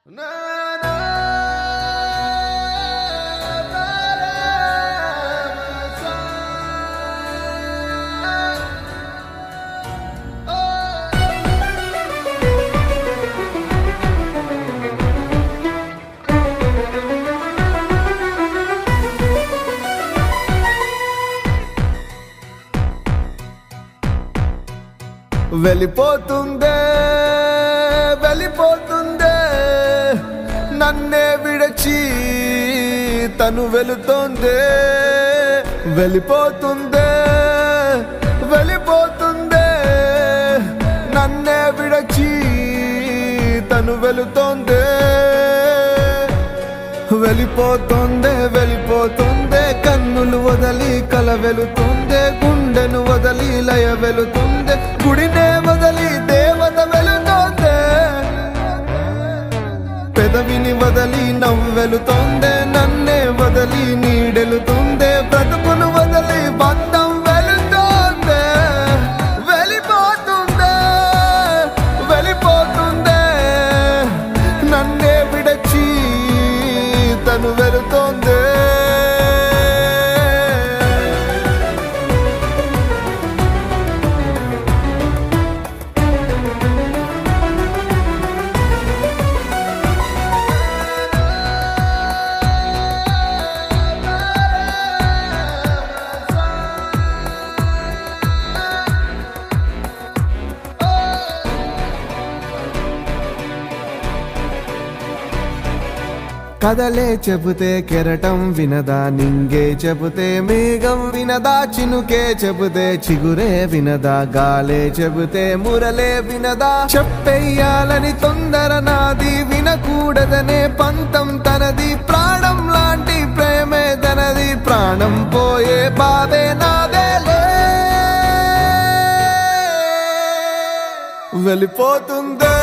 వెళ్ళిపోతుందే వెళ్ళిపోతుందే నన్నే విడచి తను వెళుతోందే వెళ్ళిపోతుందే వెళ్ళిపోతుందే నన్నే విడచి తను వెళుతోందే వెళ్ళిపోతుందే వెళ్ళిపోతుందే కన్నులు వదలి కల వెళుతుందే గుండెను వదలి లయ వెళుతుందే గుడినే వదలి దేవత వెళుతోందే పెదవిని వదలి నవ్వు వెళుతోందే నన్నే వదలి నీడెలుతుందే బ్రతుకును వదలి బంధం వెళుతోందే వెళ్ళిపోతుందే వెళ్ళిపోతుందే నన్నే విడచి తను వెళుతోందే కదలే చెబితే కెరటం వినదా నింగే చెబితే మేఘం వినదా చినుకే చెబితే చిగురే వినదా గాలే చెబితే మురలే వినదా చెప్పెయ్యాలని తొందర నాది వినకూడదనే పంతం తనది ప్రాణం లాంటి ప్రేమే తనది ప్రాణం పోయే బాధే నాదేలే వెళ్ళిపోతుందే